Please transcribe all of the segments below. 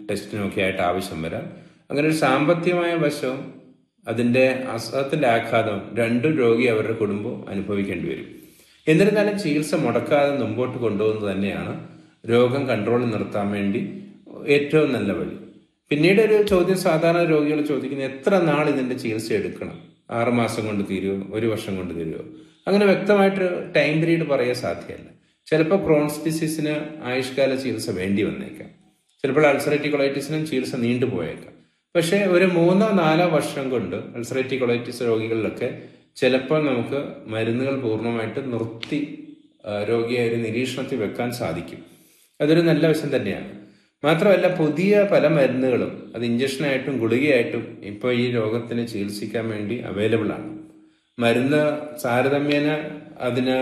ടെസ്റ്റിനും ഒക്കെ ആയിട്ട് ആവശ്യം വരാം അങ്ങനെ ഒരു സാമ്പത്തികമായ വശവും അതിന്റെ അസുഖത്തിന്റെ ആഘാതം രണ്ടും രോഗി അവരുടെ കുടുംബവും അനുഭവിക്കേണ്ടി വരും എന്നിരുന്നാലും ചികിത്സ മുടക്കാതെ മുമ്പോട്ട് കൊണ്ടുപോകുന്നത് തന്നെയാണ് രോഗം കൺട്രോളിൽ നിർത്താൻ വേണ്ടി ഏറ്റവും നല്ല വഴി പിന്നീട് ഒരു ചോദ്യം സാധാരണ രോഗികൾ ചോദിക്കുന്നത് എത്ര നാൾ ഇതിന്റെ ചികിത്സ എടുക്കണം ആറ് മാസം കൊണ്ട് തീരുമോ ഒരു വർഷം കൊണ്ട് തീരുമോ അങ്ങനെ വ്യക്തമായിട്ട് ടൈം പീരീഡ് പറയാൻ സാധ്യമല്ല ചിലപ്പോൾ ക്രോൺസ് ഡിസീസിന് ആയുഷ്കാല ചികിത്സ വേണ്ടി വന്നേക്കാം ചിലപ്പോൾ അൾസറേറ്റീവ് കൊളൈറ്റിസിനും ചികിത്സ നീണ്ടുപോയേക്കാം പക്ഷേ ഒരു മൂന്നോ നാലോ വർഷം കൊണ്ട് അൾസറേറ്റീവ് കൊളൈറ്റിസ് രോഗികളിലൊക്കെ ചിലപ്പോൾ നമുക്ക് മരുന്നുകൾ പൂർണ്ണമായിട്ട് നിർത്തി ആ, രോഗിയെ ഒരു നിരീക്ഷണത്തിൽ വെക്കാൻ സാധിക്കും അതൊരു നല്ല വശം തന്നെയാണ് മാത്രമല്ല പുതിയ പല മരുന്നുകളും അത് ഇഞ്ചക്ഷനായിട്ടും ഗുളികയായിട്ടും ഇപ്പോൾ ഈ രോഗത്തിന് ചികിത്സിക്കാൻ വേണ്ടി അവൈലബിൾ ആണ് മരുന്ന് താരതമ്യേന അതിന്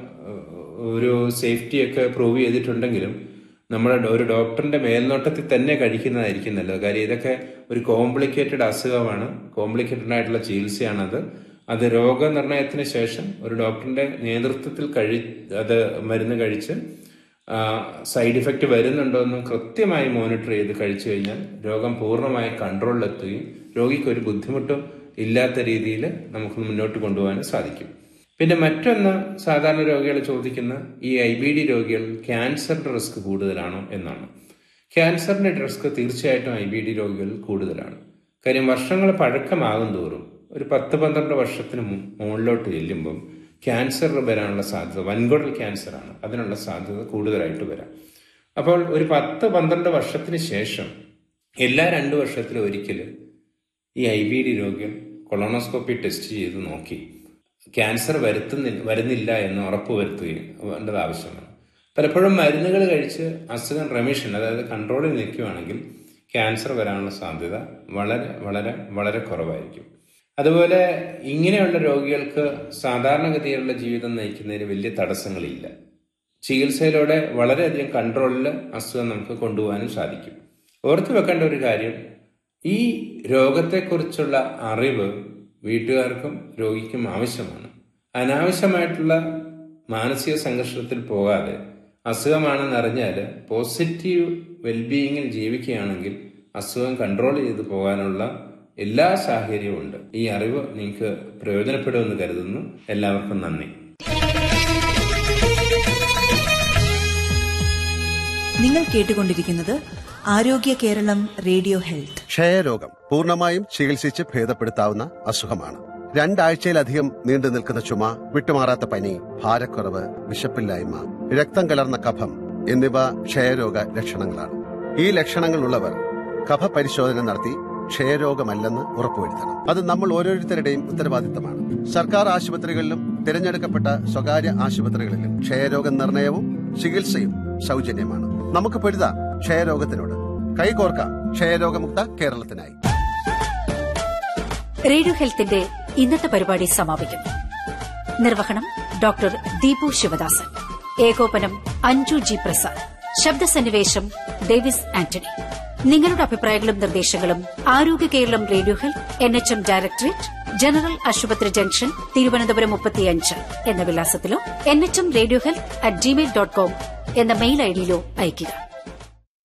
ഒരു സേഫ്റ്റി ഒക്കെ പ്രൂവ് ചെയ്തിട്ടുണ്ടെങ്കിലും നമ്മുടെ ഡോ- ഒരു ഡോക്ടറിന്റെ മേൽനോട്ടത്തിൽ തന്നെ കഴിക്കുന്നതായിരിക്കും നല്ലത് കാര്യം ഇതൊക്കെ ഒരു കോംപ്ലിക്കേറ്റഡ് അസുഖമാണ് കോംപ്ലിക്കേറ്റഡ് ആയിട്ടുള്ള ചികിത്സയാണത് അത് രോഗനിർണയത്തിന് ശേഷം ഒരു ഡോക്ടറിന്റെ നേതൃത്വത്തിൽ കഴി അത് മരുന്ന് കഴിച്ച് സൈഡ് ഇഫക്റ്റ് വരുന്നുണ്ടോ എന്നും കൃത്യമായി മോണിറ്റർ ചെയ്ത് കഴിച്ചു കഴിഞ്ഞാൽ രോഗം പൂർണ്ണമായി കൺട്രോളിലെത്തുകയും രോഗിക്ക് ഒരു ബുദ്ധിമുട്ടും ഇല്ലാത്ത രീതിയിൽ നമുക്ക് മുന്നോട്ട് കൊണ്ടുപോകാൻ സാധിക്കും പിന്നെ മറ്റൊന്ന് സാധാരണ രോഗികൾ ചോദിക്കുന്ന ഈ ഐ ബി ഡി രോഗികൾ ക്യാൻസറിന്റെ റിസ്ക് കൂടുതലാണോ എന്നാണ് ക്യാൻസറിന്റെ റിസ്ക് തീർച്ചയായിട്ടും ഐ ബി ഡി രോഗികളിൽ കൂടുതലാണ് കാര്യം വർഷങ്ങൾ പഴക്കമാകും തോറും ഒരു പത്ത് പന്ത്രണ്ട് വർഷത്തിന് മു- മുകളിലോട്ട് ചെല്ലുമ്പം ക്യാൻസർ വരാനുള്ള സാധ്യത വൻകുടൽ ക്യാൻസർ ആണ് അതിനുള്ള സാധ്യത കൂടുതലായിട്ട് വരാം അപ്പോൾ ഒരു പത്ത് പന്ത്രണ്ട് വർഷത്തിന് ശേഷം എല്ലാ രണ്ട് വർഷത്തിലും ഒരിക്കൽ ഈ ഐ ബി ഡി രോഗികൾ കൊളോണോസ്കോപ്പി ടെസ്റ്റ് ചെയ്ത് നോക്കി ക്യാൻസർ വരുത്തുന്നില്ല വരുന്നില്ല എന്ന് ഉറപ്പ് വരുത്തുകയും വേണ്ടത് ആവശ്യമാണ് പലപ്പോഴും മരുന്നുകൾ കഴിച്ച് അസുഖം റെമിഷൻ അതായത് കൺട്രോളിൽ നിൽക്കുകയാണെങ്കിൽ ക്യാൻസർ വരാനുള്ള സാധ്യത വളരെ വളരെ വളരെ കുറവായിരിക്കും അതുപോലെ ഇങ്ങനെയുള്ള രോഗികൾക്ക് സാധാരണഗതിയിലുള്ള ജീവിതം നയിക്കുന്നതിന് വലിയ തടസ്സങ്ങളില്ല ചികിത്സയിലൂടെ വളരെയധികം കൺട്രോളിൽ അസുഖം നമുക്ക് കൊണ്ടുപോകാനും സാധിക്കും ഓർത്തു വെക്കേണ്ട ഒരു കാര്യം ഈ രോഗത്തെക്കുറിച്ചുള്ള അറിവ് വീട്ടുകാർക്കും രോഗിക്കും ആവശ്യമാണ് അനാവശ്യമായിട്ടുള്ള മാനസിക സംഘർഷത്തിൽ പോകാതെ അസുഖമാണെന്ന് അറിഞ്ഞാൽ പോസിറ്റീവ് വെൽബീയിങ്ങിൽ ജീവിക്കുകയാണെങ്കിൽ അസുഖം കൺട്രോൾ ചെയ്ത് പോകാനുള്ള എല്ലാ സാഹചര്യവും ഉണ്ട് ഈ അറിവ് നിങ്ങൾക്ക് പ്രയോജനപ്പെടുമെന്ന് കരുതുന്നു എല്ലാവർക്കും നന്ദി നിങ്ങൾ കേട്ടുകൊണ്ടിരിക്കുന്നത് ആരോഗ്യ കേരളം റേഡിയോ ഹെൽത്ത് ക്ഷയരോഗം പൂർണ്ണമായും ചികിത്സിച്ച് ഭേദപ്പെടുത്താവുന്ന അസുഖമാണ് രണ്ടാഴ്ചയിലധികം നീണ്ടു നിൽക്കുന്ന ചുമ വിട്ടുമാറാത്ത പനി ഭാരക്കുറവ് വിശപ്പില്ലായ്മ രക്തം കലർന്ന കഫം എന്നിവ ക്ഷയരോഗ ലക്ഷണങ്ങളാണ് ഈ ലക്ഷണങ്ങളുള്ളവർ കഫ പരിശോധന നടത്തി ക്ഷയരോഗമല്ലെന്ന് ഉറപ്പുവരുത്തണം അത് നമ്മൾ ഓരോരുത്തരുടെയും ഉത്തരവാദിത്തമാണ് സർക്കാർ ആശുപത്രികളിലും തിരഞ്ഞെടുക്കപ്പെട്ട സ്വകാര്യ ആശുപത്രികളിലും ക്ഷയരോഗ നിർണയവും ചികിത്സയും സൗജന്യമാണ് നമുക്ക് പൊരുതാം ക്ഷയരോഗത്തിനോട് കൈകോർക്കാം ക്ഷയരോഗമുക്ത കേരളത്തിനായി റേഡിയോ ഹെൽത്തിന്റെ ഇന്നത്തെ പരിപാടി സമാപിക്കുന്നു നിർവഹണം ഡോക്ടർ ദീപു ശിവദാസൻ ഏകോപനം അഞ്ജു ജി പ്രസാദ് ശബ്ദസന്നിവേശം ഡേവിസ് ആന്റണി നിങ്ങളുടെ അഭിപ്രായങ്ങളും നിർദ്ദേശങ്ങളും Arogya Keralam radio health N H M directorate general ആശുപത്രി ജംഗ്ഷൻ തിരുവനന്തപുരം മുപ്പത്തിയഞ്ച് എന്ന വിലാസത്തിലോ N H M radio health at Gmail dot com എന്ന മെയിൽ ഐഡിയിലോ അയയ്ക്കുക